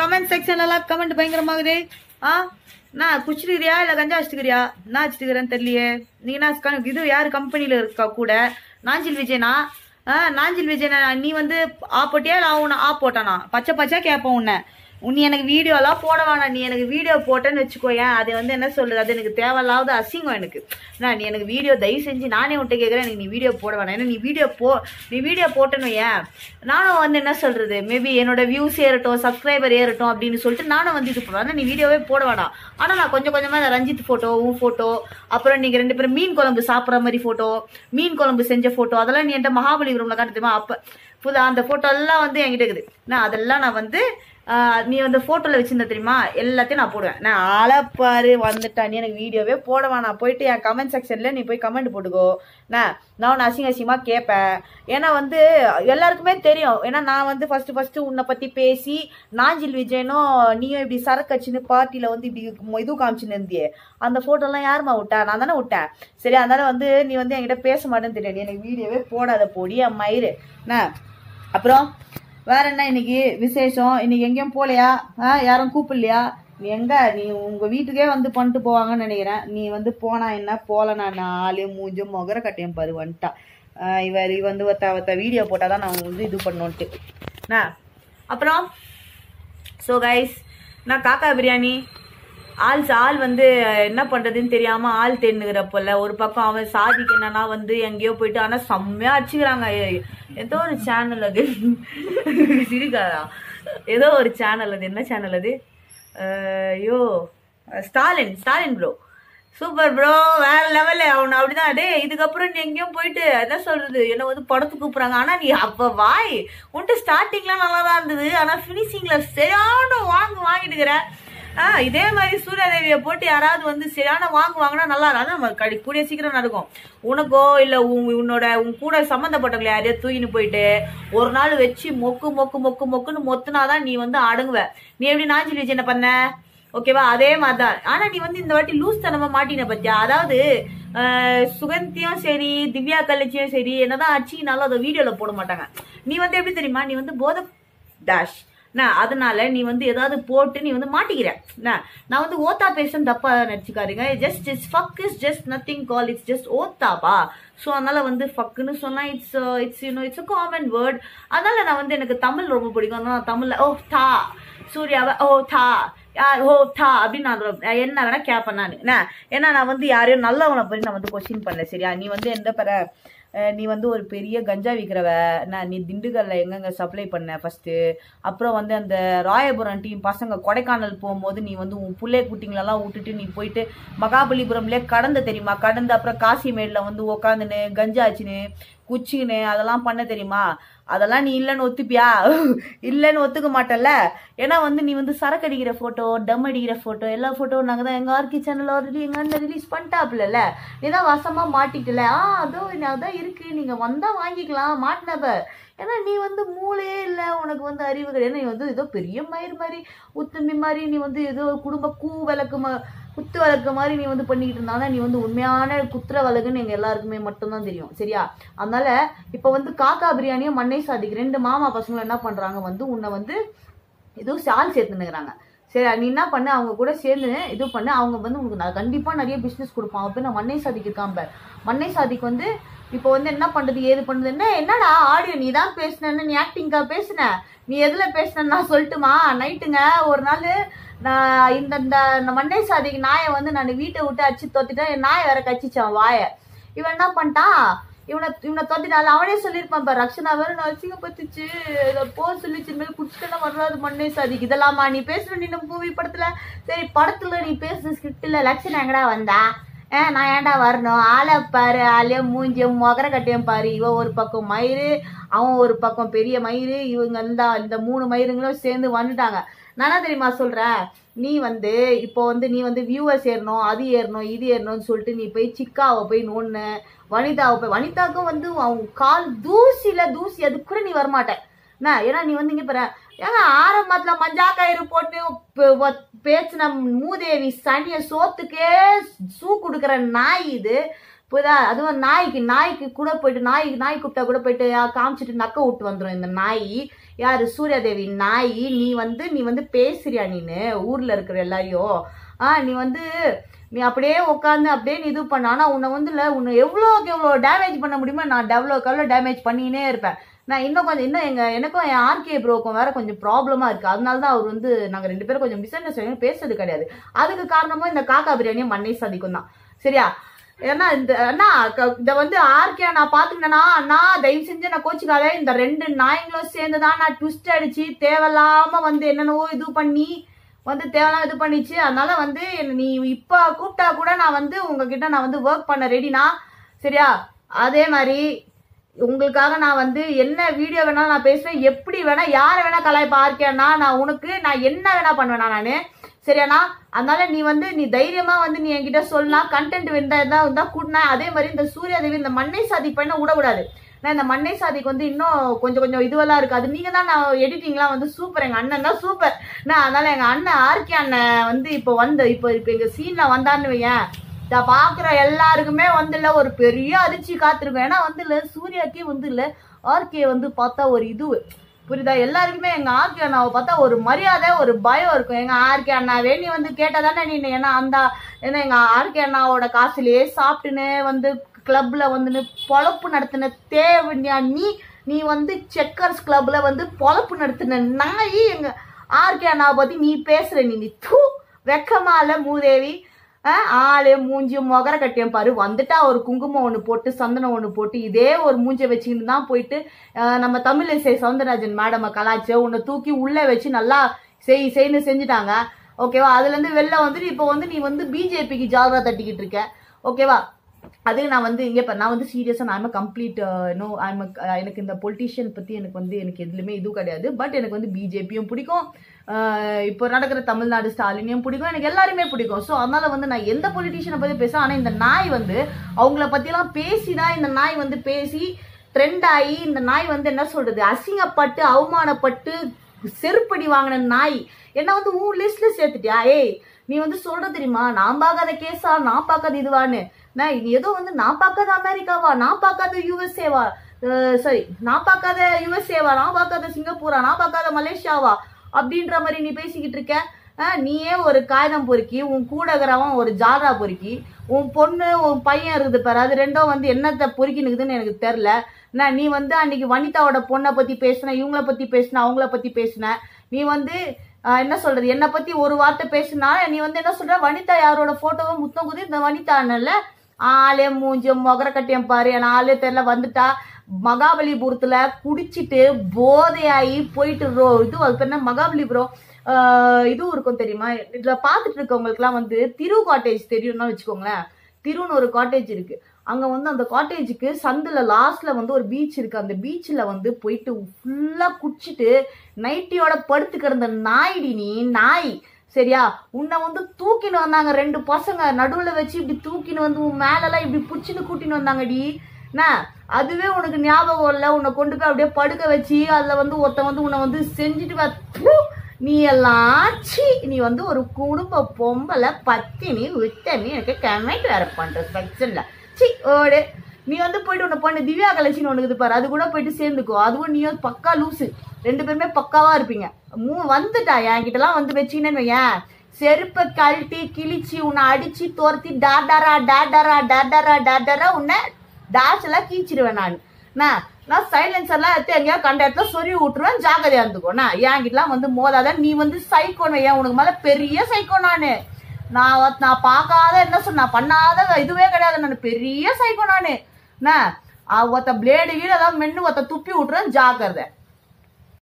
Comment செக்ஷன்ல எல்லாம் comment பயங்கரமாகுது ஆ நான் குச்சிருக்கிறியா இல்ல கஞ்சா வச்சுக்கிறியா நான் வச்சுக்கிறேன்னு தெரியலையே நீ என்ன க- இது யாரு கம்பெனில இருக்கா கூட நாஞ்சில் விஜயனா ஆ நாஞ்சில் விஜயனா நீ வந்து ஆ போட்டியா இல்ல உன்னை ஆ போட்டானா பச்சை பச்சை கேட்போம் உன்னை நீ எனக்கு வீடியோலாம் போட வேணாம் நீ எனக்கு வீடியோ போட்டேன்னு வச்சுக்கோயேன் அது வந்து என்ன சொல்றது அது எனக்கு தேவையில்லாத அசிங்கம் எனக்கு நான் நீ எனக்கு வீடியோ தயவு செஞ்சு நானே உன்கிட்ட கேட்குறேன் எனக்கு நீ வீடியோ போட வேணாம் ஏன்னா நீ வீடியோ போ நீ வீடியோ போட்டேன்னு ஏன் நானும் வந்து என்ன சொல்றது மேபி என்னோட வியூஸ் ஏறட்டும் சப்ஸ்கிரைபர் ஏறட்டும் அப்படின்னு சொல்லிட்டு நானும் வந்து இது பண்ணுவேன் ஆனா நீ வீடியோவே போட வேணாம் ஆனா நான் கொஞ்சம் கொஞ்சமா இந்த ரஞ்சித் போட்டோ உன் போட்டோ அப்புறம் நீங்க ரெண்டு பேரும் மீன் குழம்பு சாப்பிட்ற மாதிரி போட்டோ மீன் குழம்பு செஞ்ச போட்டோ அதெல்லாம் நீ என்கிட்ட மகாபலிபுரம்ல காட்டு தெரியுமா அப்ப புதா அந்த போட்டோ எல்லாம் வந்து என்கிட்ட இருக்குது நான் அதெல்லாம் நான் வந்து ஆஹ், நீ வந்து போட்டோல வச்சிருந்த தெரியுமா எல்லாத்தையும் நான் போடுவேன் நான் ஆளப்பாரு வந்துட்டா நீ எனக்கு வீடியோவே போட வேணாம் போயிட்டு என் கமெண்ட் செக்ஷன்ல நீ போய் கமெண்ட் போட்டுக்கோ நான் நான் உன்னை அசிங்க அசிங்கமா கேட்பேன் ஏன்னா வந்து எல்லாருக்குமே தெரியும் ஏன்னா நான் வந்து ஃபர்ஸ்ட் ஃபர்ஸ்ட் உன்னை பத்தி பேசி நாஞ்சில் விஜயனும் நீயும் இப்படி சரக்கு அடிச்சுன்னு பார்ட்டியில வந்து இப்படி இது காமிச்சுன்னு இருந்தியே அந்த photo எல்லாம் யாரும்மா விட்டா நான் தானே விட்டேன் சரி அதனால வந்து நீ வந்து என்கிட்ட பேச மாட்டேன்னு தெரியும் நீ எனக்கு வீடியோவே போடாத போடி என் மயிறு என்ன அப்புறம் வேற என்ன இன்னைக்கு விசேஷம் இன்னைக்கு எங்கேயும் போகலையா ஆ யாரும் கூப்பிடலையா நீ எங்க நீ உங்க வீட்டுக்கே வந்து பண்ணிட்டு போவாங்கன்னு நினைக்கிறேன் நீ வந்து போனா என்ன போலனா நாலு மூஞ்சு முகர கட்டையும் பாரு வந்துட்டா ஆ, இவர் இவ வந்து ஒருத்த ஒருத்த வீடியோ போட்டாதான் நான் வந்து இது பண்ணுன்ட்டு என்ன அப்புறம் ஸோ கைஸ் நான் காக்கா பிரியாணி ஆள் ஆள் வந்து என்ன பண்றதுன்னு தெரியாம ஆள் தேர்ந்துக்கிறப்பல ஒரு பக்கம் அவன் சாதிக்கு என்னன்னா வந்து எங்கேயோ போயிட்டு ஆனா செம்மையா அடிச்சுக்கிறாங்க ஏ- ஏதோ ஒரு சேனல் அது சிரிக்காதா ஏதோ ஒரு சேனல் அது என்ன சேனல் அது அஹ் ஐயோ Stalin Stalin bro super bro வேற லெவலு அவன் அப்படிதான் டே இதுக்கப்புறம் நீ எங்கேயும் போயிட்டு என்ன சொல்றது என்ன வந்து படத்துக்கு கூப்பிடுறாங்க ஆனா நீ அப்ப வாய் உன்ட்டு ஸ்டார்டிங்லாம் நல்லா தான் இருந்தது ஆனா ஃபினிஷிங்ல சரியான வாங்கு வாங்கிட்டுக்கிற ஆ இதே மாதிரி சூர்யாதேவியை போட்டு யாராவது வந்து சரியான வாங்கு வாங்கினா நல்லா இருக்கும் அதான் நம்ம கடி கூடிய சீக்கிரம் நடக்கும் உனக்கோ இல்ல உன் உன்னோட உன் கூட சம்மந்தப்பட்டவங்களை யாரையோ தூக்கின்னு போயிட்டு ஒரு நாள் வச்சு மொக்கு மொக்கு மொக்கு மொக்குன்னு மொத்துனாதான் நீ வந்து அடங்குவ நீ எப்படி நாஞ்சில் வச்சு என்ன பண்ண ஓகேவா அதே மாதிரிதான் ஆனா நீ வந்து இந்த வாட்டி லூஸ் தனமா மாட்டின பத்தியா அதாவது அஹ், சுகந்தியும் சரி திவ்யா கல்லிச்சியும் சரி என்னதான் அடிச்சினாலும் அதை வீடியோல போட மாட்டாங்க நீ வந்து எப்படி தெரியுமா நீ வந்து போத டேஷ் நான் அதனால நீ வந்து ஏதாவது போட்டு நீ வந்து மாட்டிக்கிற என்ன, நான் வந்து ஓத்தா பேசுன்னு தப்பா நினச்சிக்காதீங்க just it's fuck is just nothing call it's just ஓத்தாப்பா ஸோ அதனால வந்து ஃபக்குன்னு சொன்னா it's it's you know it's a common word அதனால நான் வந்து எனக்கு தமிழ் ரொம்ப பிடிக்கும் அதனால நான் தமிழ்ல ஓ தா சூர்யாவை ஓ தா யார் ஓ தா அப்படின்னு நான் ரொம்ப- நான் என்ன வேணா கேட்பேன் நான் என்ன ஏன்னா நான் வந்து யாரையும் நல்லவனை பற்றி நான் வந்து கொஸ்டின் பண்ணல சரியா நீ வந்து எந்த பெற அஹ் நீ வந்து ஒரு பெரிய கஞ்சா விற்கிறவ நான் நீ திண்டுக்கல்ல எங்கெங்க சப்ளை பண்ண ஃபர்ஸ்ட் அப்புறம் வந்து அந்த ராயபுரம் டீம் பசங்க கொடைக்கானல் போகும்போது நீ வந்து உன் புள்ளை குட்டிங்களெல்லாம் விட்டுட்டு நீ போயிட்டு மகாபலிபுரம்லேயே கடந்த தெரியுமா கடந்து அப்புறம் காசிமேடில் வந்து உக்காந்துன்னு கஞ்சா ஆச்சுன்னு குச்சின்னு அதெல்லாம் பண்ண தெரியுமா அதெல்லாம் நீ இல்லைன்னு ஒத்துப்பியா இல்லைன்னு ஒத்துக்க மாட்டல்ல ஏன்னா வந்து நீ வந்து சரக்கு அடிக்கிற போட்டோ டம் அடிக்கிற போட்டோ எல்லா ஃபோட்டோ நாங்கள் தான் எங்கள் ஆர்கி சேனல் ஆல்ரெடி எங்கள் அண்ணன் ரிலீஸ் பண்ணிட்டாப்புல நீ தான் வசமா மாட்டிக்கல ஆ அதோ அதான் இருக்கு நீங்க வந்தா வாங்கிக்கலாம் மாட்டினப்ப ஏன்னா நீ வந்து மூளையே இல்லை உனக்கு வந்து அறிவு கிடையாது நீ வந்து ஏதோ பெரிய மயிர் மாதிரி உத்தமி மாதிரி நீ வந்து ஏதோ குடும்ப கூ விளக்கு ம குத்து விளக்கு மாதிரி நீ வந்து பண்ணிக்கிட்டு இருந்தா நீ வந்து உண்மையான குத்துற விளக்குன்னு எங்க எல்லாருக்குமே மட்டும்தான் தெரியும் சரியா அதனால இப்ப வந்து காக்கா பிரியாணியும் மண்ணை சாதிக்கு ரெண்டு மாமா பசங்களும் என்ன பண்றாங்க வந்து உன்னை வந்து ஏதோ சால் சேர்த்துனுக்குறாங்க சரி நீ என்ன பண்ணு அவங்க கூட சேர்ந்து இது பண்ணு அவங்க வந்து உனக்கு நான் கண்டிப்பா நிறைய பிசினஸ் கொடுப்பான் அப்ப நான் மண்ணை சாதிக்கு இருக்கான் பார் மண்ணை சாதிக்கு வந்து இப்போ வந்து என்ன பண்றது ஏது பண்றது என்ன என்னடா ஆடியோ நீ தான் பேசுன நீ ஆக்டிங்கா பேசுன நீ எதுல பேசுன நான் சொல்லட்டுமா நைட்டுங்க ஒரு நாள் நான் இந்த இந்த இந்த மண்ணை சாதிக்கு நாயை வந்து நான் வீட்டை விட்டு அடிச்சு தோத்திட்டேன் என் நாயை வேற கச்சிச்சான் வாயை இவன் என்ன பண்ணிட்டான் இவனை இவனை தொத்தினால அவனே சொல்லியிருப்பான் பாரு ரக்ஷனா வேற நான் அசிங்கப்பட்டுச்சு இதை போ சொல்லிச்சு மேலே குடிச்சிட்டா வர்றாது மண்ணே சாதிக்கு இதெல்லாமா நீ பேசுற நீ நம்ம மூவி படத்துல சரி படத்துல நீ பேசுன ஸ்கிரிப்ட்ல லட்சணம் எங்கடா வந்தா ஏ நான் ஏன்டா வரணும் ஆளை பாரு ஆளே மூஞ்சியும் முகர கட்டையும் பாரு இவன் ஒரு பக்கம் மயிறு அவன் ஒரு பக்கம் பெரிய மயிறு இவங்க இந்த இந்த மூணு மயிருங்களும் சேர்ந்து வந்துட்டாங்க நானா தெரியுமா சொல்றேன் நீ வந்து இப்போ வந்து நீ வந்து வியூவர்ஸ் ஏறணும் அது ஏறணும் இது ஏறணும்னு சொல்லிட்டு நீ போய் சிக்காவை போய் நோன்னு வனிதாவை போய் வனிதாவுக்கும் வந்து அவங்க கால் தூசியில தூசி அது கூட நீ வரமாட்ட என்ன ஏன்னா நீ வந்து இங்க பாரு ஏங்க ஆரம்பத்துல மஞ்சா கயிறு போட்டு பே- வ- பேசின மூதேவி சனிய சோத்துக்கே சூ கொடுக்குற நாய் இது புரியுதா அதுவும் நாய்க்கு நாய்க்கு கூட போயிட்டு நாய் நாய் கூப்பிட்டா கூட போயிட்டு ஆ, காமிச்சிட்டு நக்க விட்டு வந்துடும் இந்த நாய் யாரு சூர்யாதேவி நாய் நீ வந்து நீ வந்து பேசுறியா நீனு ஊர்ல இருக்கிற எல்லாரையும் ஆ நீ வந்து நீ அப்படியே உட்காந்து அப்படியே நீ இது பண்ண ஆனா உன்னை வந்து இல்ல உன்னை எவ்வளோக்கு எவ்வளோ டேமேஜ் பண்ண முடியுமோ நான் டெவலோக்கு எவ்வளோ டேமேஜ் பண்ணினே இருப்பேன் நான் இன்னும் கொஞ்சம் இன்னும் எங்க எனக்கும் என் ஆர்கே ப்ரோக்கும் வேற கொஞ்சம் ப்ராப்ளமா இருக்கு அதனால தான் அவர் வந்து நாங்க ரெண்டு பேரும் கொஞ்சம் மிஸ் அண்டர்ஸ்டாண்டிங் பேசுறது கிடையாது அதுக்கு காரணமும் இந்த காக்கா பிரியாணியும் மண்ணை சதிக்கும் தான் சரியா ஏன்னா இந்த அண்ணா க- இத வந்து ஆர்கே நான் பாத்துக்கிட்டேன்னா அண்ணா தயவு செஞ்சு நான் கோச்சிக்காத இந்த ரெண்டு நாய்ங்களும் சேர்ந்து தான் நான் ட்விஸ்ட் அடிச்சு தேவையில்லாம வந்து என்னென்னவோ இது பண்ணி வந்து தேவையில்லாம இது பண்ணிச்சு அதனால வந்து என்ன நீ இப்ப கூப்பிட்டா கூட நான் வந்து உங்ககிட்ட நான் வந்து ஒர்க் பண்ண ரெடினா சரியா அதே மாதிரி உங்களுக்காக நான் வந்து என்ன வீடியோ வேணாலும் நான் பேசுவேன் எப்படி வேணா யாரை வேணா கலாய்ப்பா இருக்கேன்னா நான் உனக்கு நான் என்ன வேணா பண்ணுவேனா நானு சரியாண்ணா அதனால நீ வந்து நீ தைரியமா வந்து நீ என்கிட்ட சொல்லலாம் கண்டென்ட் வேண்டா இருந்தா இருந்தா கூட்டினா அதே மாதிரி இந்த சூர்யாதேவி இந்த மண்ணை சாதி பண்ண விடக்கூடாது நான் இந்த மண்ணை சாதிக்கு வந்து இன்னும் கொஞ்சம் கொஞ்சம் இதுவெல்லாம் இருக்கு அது நீங்க தான் நான் எடிட்டிங்லாம் வந்து சூப்பர் எங்க அண்ணன் தான் சூப்பர் நான் அதனால எங்க அண்ணன் ஆர்கே அண்ணன் வந்து இப்போ வந்து இப்போ இப்போ எங்க சீன்ல வந்தான்னு வையேன் இத பாக்குற எல்லாருக்குமே வந்து இல்ல ஒரு பெரிய அதிர்ச்சி காத்திருக்கும் ஏன்னா வந்து இல்ல சூர்யாக்கே வந்து இல்ல ஆர்கே வந்து பார்த்தா ஒரு இது புரியுதா எல்லாருக்குமே எங்க ஆர்கே அண்ணாவை பார்த்தா ஒரு மரியாதை ஒரு பயம் இருக்கும் எங்க ஆர்கே அண்ணாவே நீ வந்து கேட்டதானே நீ ஏன்னா அந்த ஏன்னா எங்க ஆர்கே அண்ணாவோட காசுலயே சாப்பிட்டுன்னு வந்து கிளப்ல வந்து பொழப்பு நடத்தின தேவையா நீ நீ வந்து செக்கர்ஸ் கிளப்ல வந்து பொழப்பு நடத்தின நாய் எங்க ஆர்கே அண்ணாவை பத்தி நீ பேசுற நீ நீ தூ வெக்கமால மூதேவி அஹ், ஆளு மூஞ்சி முகர கட்டியம் பாரு வந்துட்டா ஒரு குங்குமம் ஒன்று போட்டு சந்தனம் ஒன்று போட்டு இதே ஒரு மூஞ்சை வச்சுக்கிட்டு தான் போயிட்டு அஹ், நம்ம தமிழிசை சவுந்தரராஜன் மேடமை கலாய்ச்சி உன்னை தூக்கி உள்ளே வச்சு நல்லா செய் செய்ன்னு செஞ்சுட்டாங்க ஓகேவா அதுல இருந்து வெளில வந்துட்டு இப்போ வந்து நீ வந்து பிஜேபிக்கு ஜாலரா தட்டிக்கிட்டு இருக்க ஓகேவா அது நான் வந்து இங்கே இப்போ நான் வந்து சீரியஸாக நான் கம்ப்ளீட் நோ ஐம் எனக்கு இந்த பொலிட்டீஷியன் பற்றி எனக்கு வந்து எனக்கு எதுலையுமே இது கிடையாது பட் எனக்கு வந்து பிஜேபியும் பிடிக்கும் அஹ் இப்போ நடக்கிற தமிழ்நாடு ஸ்டாலினையும் பிடிக்கும் எனக்கு எல்லாருமே பிடிக்கும் ஸோ அதனால வந்து நான் எந்த பொலிட்டீஷியனை பற்றி பேச ஆனால் இந்த நாய் வந்து அவங்கள பற்றிலாம் பேசி தான் இந்த நாய் வந்து பேசி ட்ரெண்ட் ஆகி இந்த நாய் வந்து என்ன சொல்றது அசிங்கப்பட்டு அவமானப்பட்டு செருப்படி வாங்கின நாய் என்ன வந்து உன் லிஸ்ட்ல சேர்த்துட்டியா ஏய் நீ வந்து சொல்ற தெரியுமா நான் பார்க்காத கேஸா நான் பார்க்காத இதுவான்னு நான் இது ஏதோ வந்து நான் பார்க்காத அமெரிக்காவா நான் பார்க்காத யூஎஸ்ஏவா சரி நான் பார்க்காத யூஎஸ்ஏவா நான் பார்க்காத சிங்கப்பூரா நான் பார்க்காத மலேசியாவா அப்படின்ற மாதிரி நீ பேசிக்கிட்டு இருக்க ஆஹ், நீயே ஒரு காகிதம் பொறுக்கி உன் கூடகிறவன் ஒரு ஜாலரா பொறுக்கி உன் பொண்ணு உன் பையன் இருக்குது பாரு அது ரெண்டும் வந்து என்னத்தை பொறுக்கினுக்குதுன்னு எனக்கு தெரில நான் நீ வந்து அன்னைக்கு வனிதாவோட பொண்ணை பத்தி பேசின இவங்கள பத்தி பேசின அவங்கள பத்தி பேசின நீ வந்து ஆஹ், என்ன சொல்றது என்னை பத்தி ஒரு வார்த்தை பேசினா நீ வந்து என்ன சொல்ற வனிதா யாரோட போட்டோவை முத்தம் குதி இந்த வனிதா அண்ணன்ல ஆளே மூஞ்சும் முகர கட்டியம் பாரு என் ஆளே தெரியல வந்துட்டா மகாபலிபுரத்துல குடிச்சிட்டு போதையாகி போயிட்டு ரோ இது அது பேர் என்ன மகாபலிபுரம் ஆஹ் இதுவும் இருக்கும் தெரியுமா இதுல பாத்துட்டு இருக்கவங்களுக்குலாம் வந்து திரு காட்டேஜ் தெரியும்னா வச்சுக்கோங்களேன் திருன்னு ஒரு காட்டேஜ் இருக்கு அங்க வந்து அந்த காட்டேஜுக்கு சந்துல லாஸ்ட்ல வந்து ஒரு பீச் இருக்கு அந்த பீச்ல வந்து போயிட்டு ஃபுல்லா குடிச்சிட்டு நைட்டியோட படுத்து கிடந்த நாய்டி நீ நாய் சரியா உன்னை வந்து தூக்கின்னு வந்தாங்க ரெண்டு பசங்க நடுவுல வச்சு இப்படி தூக்கின்னு வந்து உன் மேலெல்லாம் இப்படி புடிச்சுன்னு கூட்டின்னு வந்தாங்கடி என்ன அதுவே உனக்கு ஞாபகம் இல்லை உன்னை கொண்டு போய் அப்படியே படுக்க வச்சு அதுல வந்து ஒருத்தன் வந்து உன்னை வந்து செஞ்சுட்டு வா ப்பு! நீ எல்லாம் சீ நீ வந்து ஒரு குடும்ப பொம்பளை பத்தினி விட்டனி எனக்கு கமெண்ட் வேற பண்ற ஸ்பெக்ஷன்ல சி ஓடு நீ வந்து போயிட்டு உன்னை பண்ணு திவ்யா கலெக்ஷன் ஒன்று இது பாரு அது கூட போயிட்டு சேர்ந்துக்கோ அதுவும் நீயும் பக்கா லூசு ரெண்டு பேருமே பக்காவா இருப்பீங்க மூ வந்துட்டா என்கிட்டலாம் வந்து வச்சிங்கன்னு வையேன் செருப்பை கழட்டி கிழிச்சு உன்னை அடிச்சு துரத்தி டாடரா டாடரா டாடரா டாடரா உன்னை டேஷ் எல்லாம் கீச்சிடுவேன் நான் நான் நான் சைலன்ஸ் எல்லாம் எடுத்து எங்கேயாவது கண்ட இடத்துல சொறி விட்டுருவேன் ஜாகிரதையா இருந்துக்கோ நான் என்கிட்டலாம் வந்து மோதாத நீ வந்து சைக்கோன்னு ஏன் உனக்கு மேல பெரிய சைக்கோ நானு நான் வந்து- நான் பார்க்காத என்ன சொன்ன நான் பண்ணாத இதுவே கிடையாது நான் பெரிய சைக்கோ நானு என்ன ஒருத்த பிளேடு கீழே ஏதாவது மென்னு ஒருத்த துப்பி விட்டுறேன் ஜாக்கிரதை